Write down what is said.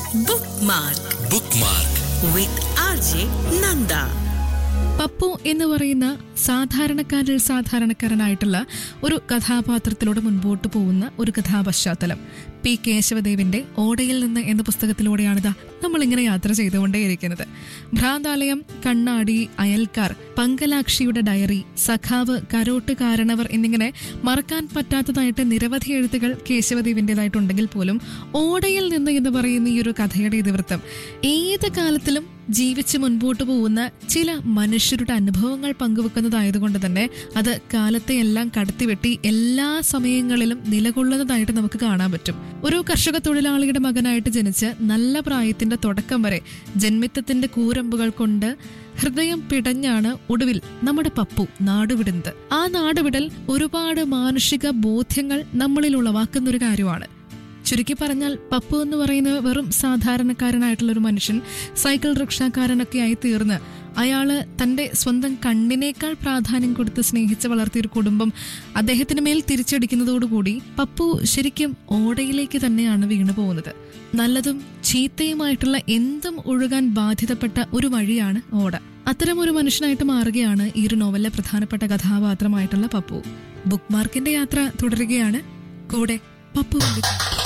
Bookmark bookmark with RJ Nanda. Pappu എന്ന് പറയുന്ന സാധാരണക്കാരിൽ സാധാരണക്കാരനായിട്ടുള്ള ഒരു കഥാപാത്രത്തിലൂടെ മുൻപോട്ട് പോകുന്ന ഒരു കഥാപശ്ചാത്തലം പി കേശവദേവിന്റെ ഓടയിൽ നിന്ന് എന്ന പുസ്തകത്തിലൂടെയാണിതാ നമ്മൾ ഇങ്ങനെ യാത്ര ചെയ്തുകൊണ്ടേയിരിക്കുന്നത് ഭ്രാന്താലയം കണ്ണാടി അയൽക്കാർ പങ്കലാക്ഷിയുടെ ഡയറി സഖാവ് കരോട്ട് കാരണവർ എന്നിങ്ങനെ മറക്കാൻ പറ്റാത്തതായിട്ട് നിരവധി എഴുത്തുകൾ കേശവദേവിൻ്റെതായിട്ടുണ്ടെങ്കിൽ പോലും ഓടയിൽ നിന്ന് എന്ന് പറയുന്ന ഈ ഒരു കഥയുടെ ഇതിവൃത്തം ഏത് കാലത്തിലും ജീവിച്ച് മുൻപോട്ട് പോകുന്ന ചില മനുഷ്യരുടെ അനുഭവങ്ങൾ പങ്കുവെക്കുന്നതായതുകൊണ്ട് തന്നെ അത് കാലത്തെ എല്ലാം കടത്തിവെട്ടി എല്ലാ സമയങ്ങളിലും നിലകൊള്ളുന്നതായിട്ട് നമുക്ക് കാണാൻ പറ്റും ഒരു കർഷക തൊഴിലാളിയുടെ മകനായിട്ട് ജനിച്ച് നല്ല പ്രായത്തിന്റെ തുടക്കം വരെ ജന്മിത്തത്തിന്റെ കൂരമ്പുകൾ കൊണ്ട് ഹൃദയം പിടഞ്ഞാണ് ഒടുവിൽ നമ്മുടെ പപ്പു നാടുവിടുന്നത് ആ നാടുവിടൽ ഒരുപാട് മാനുഷിക ബോധ്യങ്ങൾ നമ്മളിൽ ഉളവാക്കുന്ന ഒരു കാര്യമാണ് ചുരുക്കി പറഞ്ഞാൽ പപ്പു എന്ന് പറയുന്നത് വെറും സാധാരണക്കാരനായിട്ടുള്ള ഒരു മനുഷ്യൻ സൈക്കിൾ റിക്ഷാക്കാരനൊക്കെ ആയി തീർന്ന് അയാള് തന്റെ സ്വന്തം കണ്ണിനേക്കാൾ പ്രാധാന്യം കൊടുത്ത് സ്നേഹിച്ച് വളർത്തിയൊരു കുടുംബം അദ്ദേഹത്തിന് മേൽ തിരിച്ചടിക്കുന്നതോടുകൂടി പപ്പു ശരിക്കും ഓടയിലേക്ക് തന്നെയാണ് വീണു പോകുന്നത് നല്ലതും ചീത്തയുമായിട്ടുള്ള എന്തും ഒഴുകാൻ ബാധ്യതപ്പെട്ട ഒരു വഴിയാണ് ഓട അത്തരം ഒരു മനുഷ്യനായിട്ട് മാറുകയാണ് ഈ ഒരു നോവലിലെ പ്രധാനപ്പെട്ട കഥാപാത്രമായിട്ടുള്ള പപ്പു ബുക്ക് മാർക്കിന്റെ യാത്ര തുടരുകയാണ് കൂടെ പപ്പു ഉണ്ട്